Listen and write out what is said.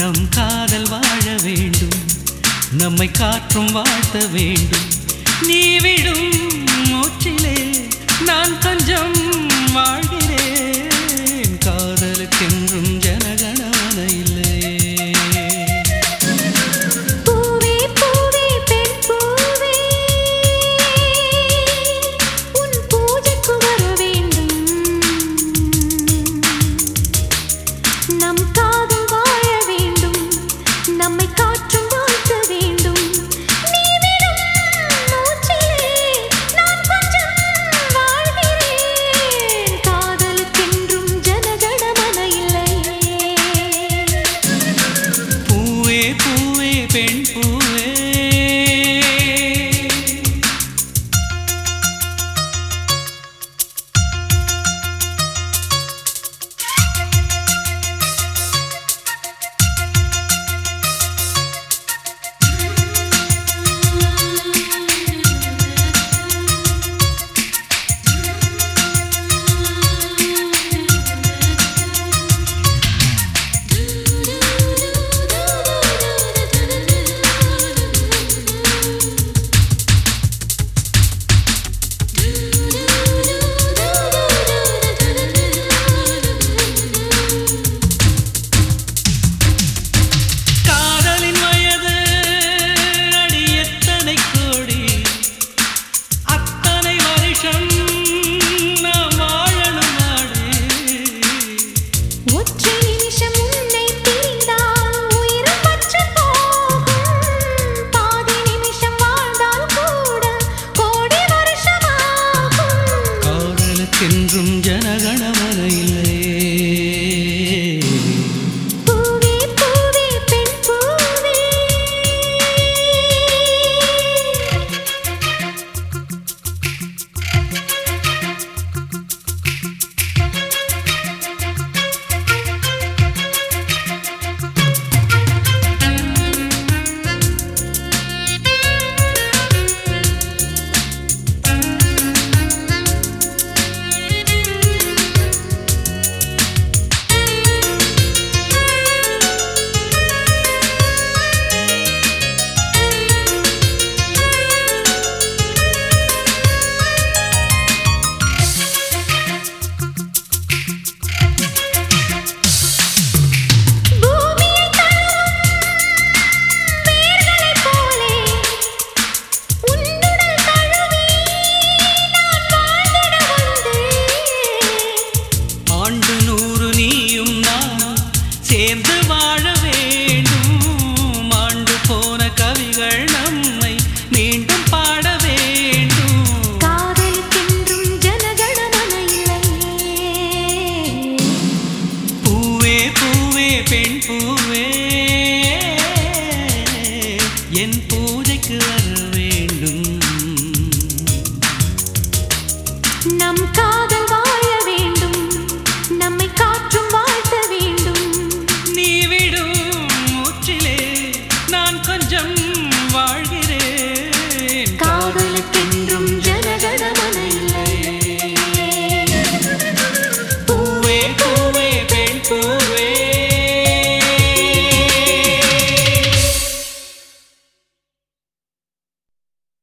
நம் காதல் வாழ வேண்டும் நம்மை காற்றும் வாழ்த்த வேண்டும் நீ விடும் மூச்சிலே நான் கொஞ்சம் வாழ்கிறேன் காதலுக்கென்றும் ஜனகணமன இல்லையே பூவே பூவே பெண் பூவே உன் பூஜைக்கு வர வேண்டும் நம் காதல் வாழ வேண்டும் நம்மை காற்றும் வாழ்த்த வேண்டும் நீ விடும் மூச்சிலே நான் கொஞ்சம் வாழ்கிறேன் காதலுக்கென்றும் ஜனகணமன இல்லையே பூவே பூவே பெண் பூவே காதலின் வயது அடி எத்தனை கோடி அத்தனை வருஷம் நாம் வாழணும் நாடு ஒற்றை நிமிஷம் உன்னை பிரிந்தால் உயிரும் பற்று போகும் பாதி நிமிஷம் வாழ்ந்தால் கூட கோடி வருஷமாகும் காதலுக்கென்றும் ஜனகணமன இல்லையே பூவே பூவே பெண் பூவே பூமியை தழுவும் வேர்களைப் போலே உன்னுடல் தழுவி நான் வாழ்ந்திட வந்தேன் ஆண்டு நூறு நீயும் நானும் சேர்ந்து வாழ